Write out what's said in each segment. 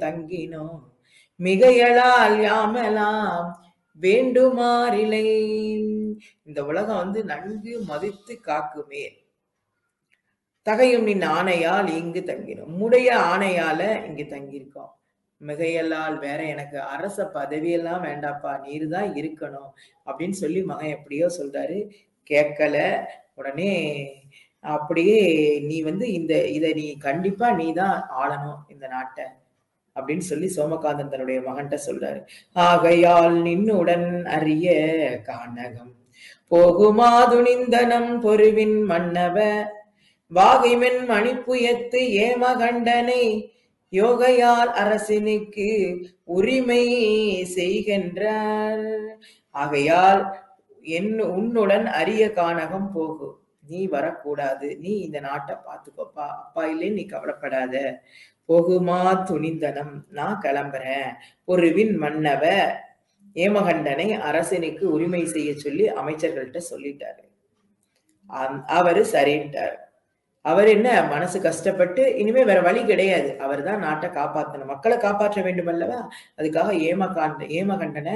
தங்கினோம் மிகையலால் யாமெல்லாம் வேண்டுமாறிலை இந்த உலகம் வந்து நன்கு மதித்து காக்குமே தகையும் நின் ஆணையால் இங்கு தங்கினோம் உம்முடைய ஆணையால இங்கு தங்கியிருக்கோம் மிகையல்லால் வேற எனக்கு அரச பதவியெல்லாம் வேண்டாப்பா நீர் தான் இருக்கணும் அப்படின்னு சொல்லி மகன் எப்படியோ சொல்றாரு கேட்கல உடனே அப்படியே நீ வந்து இந்த இதை நீ கண்டிப்பா நீ தான் ஆளணும் இந்த நாட்டை அப்படின்னு சொல்லி சோமகாந்தன் தன்னுடைய மகன்கிட்ட சொல்றாரு ஆகையால் நின்னுடன் அறிய கானகம் போகுமா துணிந்தனம் பொருவின் மன்னவ வாகைமென் மணிப்புயத்து ஏமகண்டனை யோகையால் அரசினுக்கு உரிமை செய்கின்றார் ஆகையால் என் உன்னுடன் அரிய கானகம் போகு நீ வரக்கூடாது நீ இந்த நாட்டை பார்த்துக்கோப்பா அப்பா இல்லை நீ கவலைப்படாத போகுமா துணிந்தனம் நான் கிளம்புறேன் பொருவின் மன்னவ ஏமகண்டனை அரசனுக்கு உரிமை செய்ய சொல்லி அமைச்சர்கள்ட்ட சொல்லிட்டாரு அந்- அவரு சரின்ட்டார் அவர் என்ன மனசு கஷ்டப்பட்டு இனிமே வேற வழி கிடையாது அவர் தான் நாட்டை காப்பாற்றணும் மக்களை காப்பாற்ற வேண்டும் அல்லவா அதுக்காக ஏமகாண்ட ஏமகண்டனை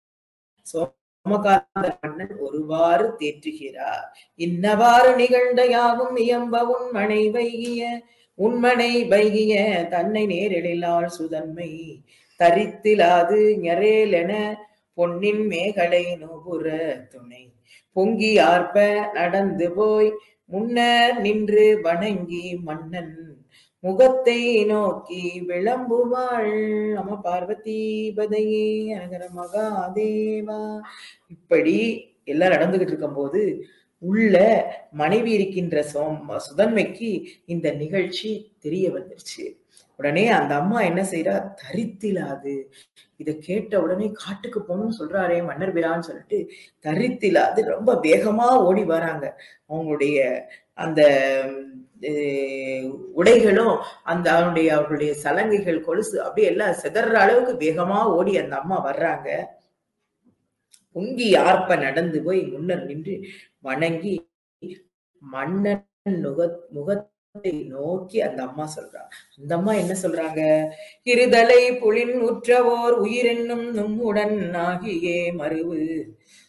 சோமகாந்த மன்னன் ஒருவாறு தேற்றுகிறார் இன்னவாறு நிகழ்ந்த யாவும் இயம்ப உண்மனை வைகிய உண்மனை வைகிய தன்னை நேரெழிலால் சுதன்மை தரித்திலாது ஞரேலென பொன்னின் மேகலை நுபுற துணை பொங்கி ஆர்ப்ப நடந்து போய் முன்னர் நின்று வணங்கி மன்னன் முகத்தை நோக்கி விளம்புவாள் நம பார்வதி பதையே அனகர மகாதேவா இப்படி எல்லாம் நடந்துகிட்டு இருக்கும்போது உள்ள மனைவி இருக்கின்ற சோம் சுதன்மைக்கு இந்த நிகழ்ச்சி தெரிய வந்துருச்சு உடனே அந்த அம்மா என்ன செய்றா தரித்திலாது இத கேட்ட உடனே காட்டுக்கு போகணும்னு சொல்றாரே மன்னர் பிரான்னு சொல்லிட்டு தரித்திலாது ரொம்ப வேகமா ஓடி வராங்க அவங்களுடைய அந்த அஹ், உடைகளும் அந்த அவனுடைய அவர்களுடைய சலங்கைகள் கொலுசு அப்படியே எல்லாம் சிதற அளவுக்கு வேகமா ஓடி அந்த அம்மா வர்றாங்க பொங்கி ஆர்ப்ப நடந்து போய் முன்னர் நின்று வணங்கி மன்னன் முக முகத்தை நோக்கி அந்த அம்மா சொல்றா அந்த அம்மா என்ன சொல்றாங்க இருதலை புலின் உற்றவோர் உயிரென்னும் நும்முடன் ஆகியே மறுவு